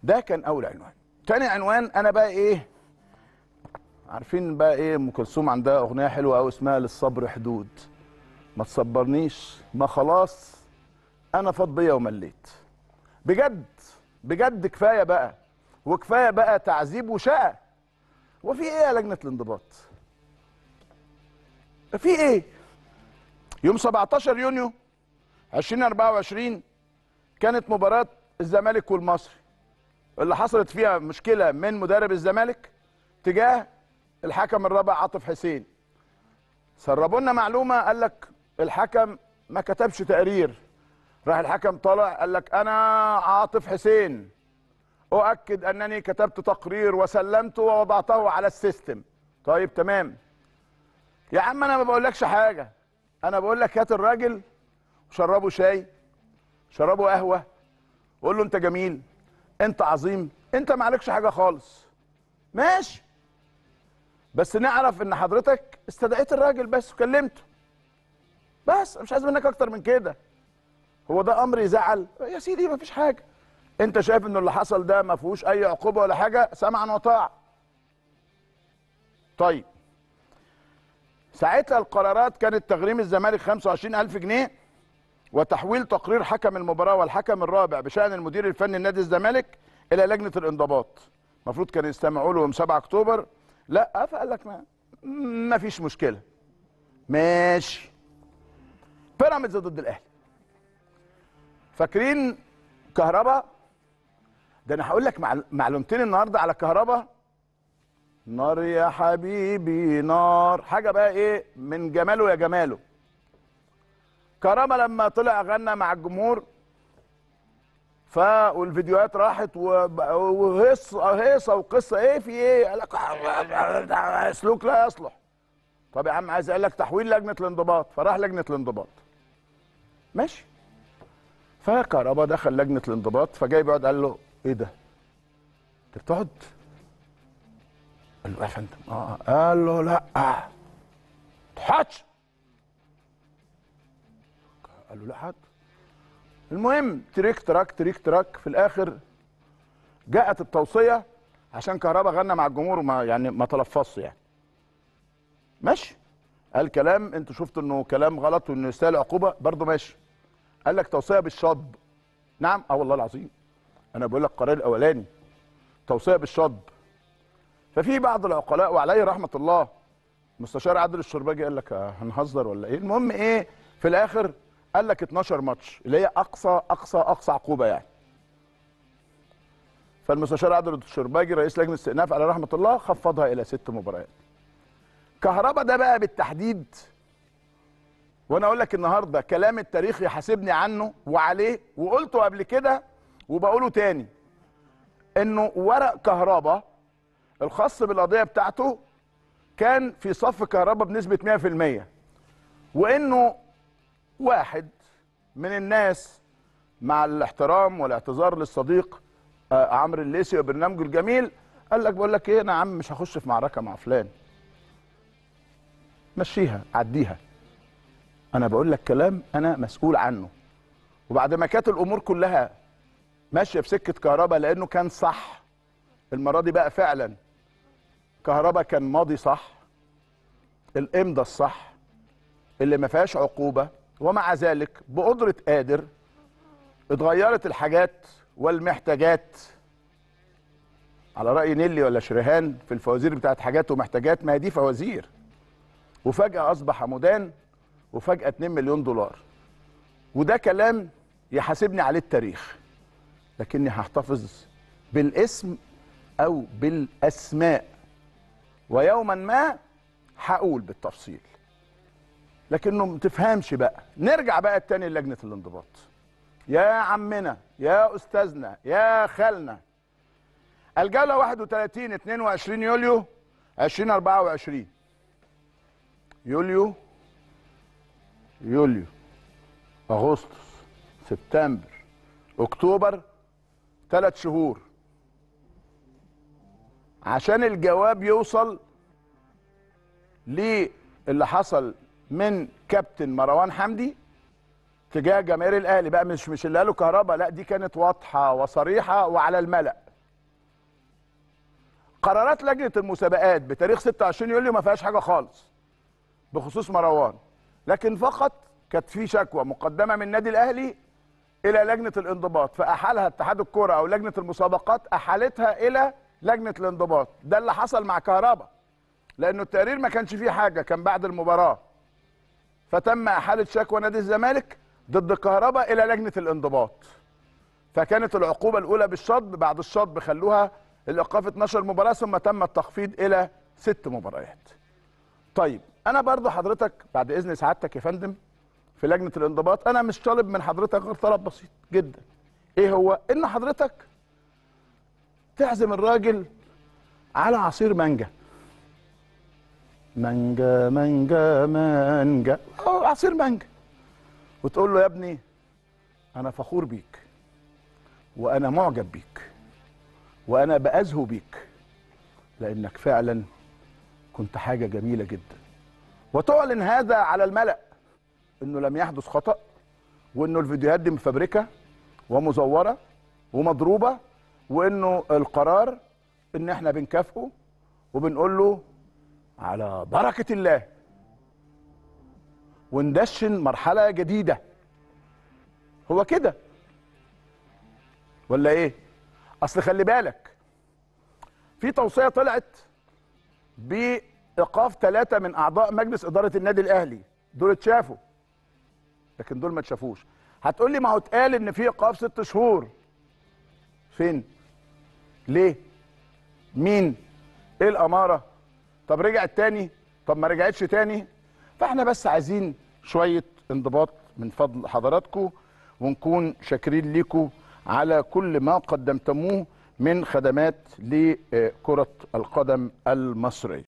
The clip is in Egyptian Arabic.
ده كان اول عنوان تاني عنوان انا بقى ايه عارفين بقى ايه ام كلثوم عندها اغنيه حلوه قوي اسمها للصبر حدود ما تصبرنيش ما خلاص انا فاض بيا ومليت بجد بجد كفايه بقى وكفايه بقى تعذيب وشقى وفي ايه يا لجنه الانضباط في ايه يوم 17 يونيو 2024 كانت مباراه الزمالك والمصري اللي حصلت فيها مشكله من مدرب الزمالك تجاه الحكم الرابع عاطف حسين سربوا لنا معلومه قال لك الحكم ما كتبش تقرير راح الحكم طلع قال لك انا عاطف حسين اؤكد انني كتبت تقرير وسلمته ووضعته على السيستم طيب تمام يا عم انا ما بقولكش حاجه انا بقول لك هات الراجل وشربه شاي شربه قهوه وقول له انت جميل انت عظيم انت ما عليكش حاجه خالص ماشي بس نعرف ان حضرتك استدعيت الراجل بس وكلمته بس مش عايز منك اكتر من كده هو ده امر يزعل يا سيدي ما فيش حاجه انت شايف ان اللي حصل ده ما فيهوش اي عقوبه ولا حاجه سمعا وطاعه طيب ساعتها القرارات كانت تغريم الزمالك 25000 جنيه وتحويل تقرير حكم المباراه والحكم الرابع بشان المدير الفني لنادي الزمالك الى لجنه الانضباط المفروض كانوا يستمعوا له يوم 7 اكتوبر لا فقال لك ما, ما فيش مشكله ماشي بيراميدز ضد الاهلي فاكرين كهربا ده انا هقول لك معل- معلومتين النهارده على كهربا نار يا حبيبي نار حاجه بقى ايه من جماله يا جماله كهربا لما طلع غنى مع الجمهور ف والفيديوهات راحت وب- وهيص هيصه وقصه ايه في ايه قال لك سلوك لا يصلح طب يا عم عايز اقول لك تحويل لجنه الانضباط فراح لجنه الانضباط ماشي فكهربا دخل لجنه الانضباط فجاي بيقعد قال له ايه ده انت بتقعد قال له يا فندم اه قال له لا تحطش قال له لا حد المهم تريك تراك تريك تراك في الاخر جاءت التوصيه عشان كهربا غنى مع الجمهور وما يعني ما تلفظش يعني ماشي قال كلام انتوا شفتوا انه كلام غلط وانه يستاهل عقوبه برضه ماشي قال لك توصيه بالشطب نعم اه والله العظيم انا بقول لك القرار الاولاني توصيه بالشطب ففي بعض العقلاء وعليه رحمه الله مستشار عادل الشرباجي قال لك آه، هنهزر ولا ايه المهم ايه في الاخر قال لك 12 ماتش اللي هي اقصى اقصى اقصى عقوبه يعني فالمستشار عادل الشرباجي رئيس لجنه الاستئناف على رحمه الله خفضها الى ست مباريات كهربا ده بقى بالتحديد وانا اقول لك النهارده كلام التاريخ يحاسبني عنه وعليه وقلته قبل كده وبقوله تاني انه ورق كهربا الخاص بالقضيه بتاعته كان في صف كهربا بنسبه 100% وانه واحد من الناس مع الاحترام والاعتذار للصديق آه، عمرو الليثي وبرنامجه الجميل قال لك بقول لك ايه انا يا عم مش هخش في معركه مع فلان مشيها عديها انا بقول لك كلام انا مسؤول عنه وبعد ما كانت الامور كلها ماشيه في سكه كهربا لانه كان صح المره دي بقى فعلا كهربا كان ماضي صح الامضه الصح اللي ما فيهاش عقوبه ومع ذلك بقدره قادر اتغيرت الحاجات والمحتاجات على راي نيلي ولا شريهان في الفوازير بتاعت حاجات ومحتاجات ما هي دي فوازير وفجاه اصبح مدان وفجاه 2 مليون دولار وده كلام يحاسبني عليه التاريخ لكني هحتفظ بالاسم او بالاسماء ويوما ما هقول بالتفصيل لكنه ما تفهمش بقى نرجع بقى التاني للجنه الانضباط يا عمنا يا استاذنا يا خالنا الجوله 31 22 يوليو 2024 يوليو يوليو اغسطس سبتمبر اكتوبر ثلاث شهور عشان الجواب يوصل للي حصل من كابتن مروان حمدي تجاه جماهير الاهلي بقى مش مش اللي قاله كهربا لا دي كانت واضحه وصريحه وعلى الملأ قرارات لجنه المسابقات بتاريخ 26 يوليو ما فيهاش حاجه خالص بخصوص مروان لكن فقط كانت في شكوى مقدمه من النادي الاهلي الى لجنه الانضباط فاحالها اتحاد الكره او لجنه المسابقات احالتها الى لجنه الانضباط ده اللي حصل مع كهربا لانه التقرير ما كانش فيه حاجه كان بعد المباراه فتم احاله شكوى نادي الزمالك ضد كهربا الى لجنه الانضباط فكانت العقوبه الاولى بالشطب بعد الشطب خلوها الايقاف 12 مباراه ثم تم التخفيض الى ست مباريات طيب انا برضو حضرتك بعد اذن سعادتك يا فندم في لجنه الانضباط انا مش طالب من حضرتك غير طلب بسيط جدا ايه هو ان حضرتك تعزم الراجل على عصير مانجا مانجا مانجا مانجا أو عصير مانجا وتقول له يا ابني انا فخور بيك وانا معجب بيك وانا بأزهو بيك لانك فعلا كنت حاجه جميله جدا وتعلن هذا على الملأ انه لم يحدث خطأ وانه الفيديوهات دي مفبركه ومزوره ومضروبه وانه القرار ان احنا بنكافئه وبنقول له على بركه الله وندشن مرحله جديده هو كده ولا ايه اصل خلي بالك في توصيه طلعت بايقاف ثلاثه من اعضاء مجلس اداره النادي الاهلي دول اتشافوا لكن دول ما اتشافوش هتقول لي ما هو اتقال ان في ايقاف ست شهور فين ليه مين ايه الاماره طب رجعت تاني طب ما رجعتش تاني فاحنا بس عايزين شويه انضباط من فضل حضراتكم ونكون شاكرين ليكم على كل ما قدمتموه من خدمات لكره القدم المصريه